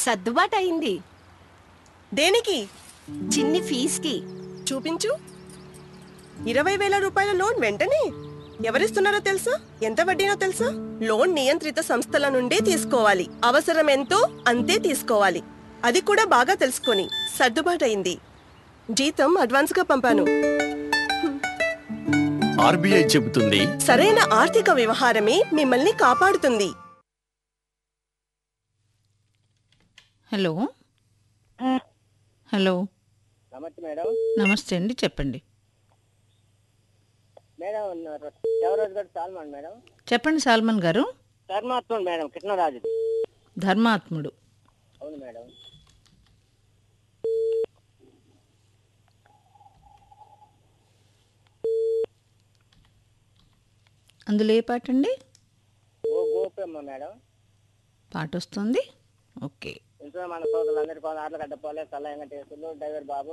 సర్దుబాటు అయింది దేనికి చిన్ని ఫీజుకి చూపించు ఇరవై వేల రూపాయల లోన్ వెంటనే ఎవరిస్తున్నారో తెలుసా ఎంత వడ్డీనో తెలుసా లోన్ నియంత్రిత సంస్థల నుండి తీసుకోవాలి అవసరం ఎంతో అంతే తీసుకోవాలి అది కూడా బాగా తెలుసుకొని సర్దుబాటయింది జీతం అడ్వాన్స్ గా పంపాను ఆర్బీఐ చెబుతుంది సరైన ఆర్థిక వ్యవహారమే మిమ్మల్ని కాపాడుతుంది హలో హలో నమస్తే మేడం నమస్తే అండి చెప్పండి మేడం దేవరాజు గారు సాల్మాన్ మేడం చెప్పండి సాల్మన్ గారు ధర్మాత్మ మేడం కృష్ణరాజు ధర్మాత్ముడు అవును మేడం అందులో ఏ పాట అండి ఓ గోపమ్మ మేడం పాట వస్తుంది ఓకే ఇంట్లో మన సోదరులందరి కోసం ఆటలు కట్టపోలే సల్ల వెంకటేశ్వర్లు డ్రైవర్ బాబు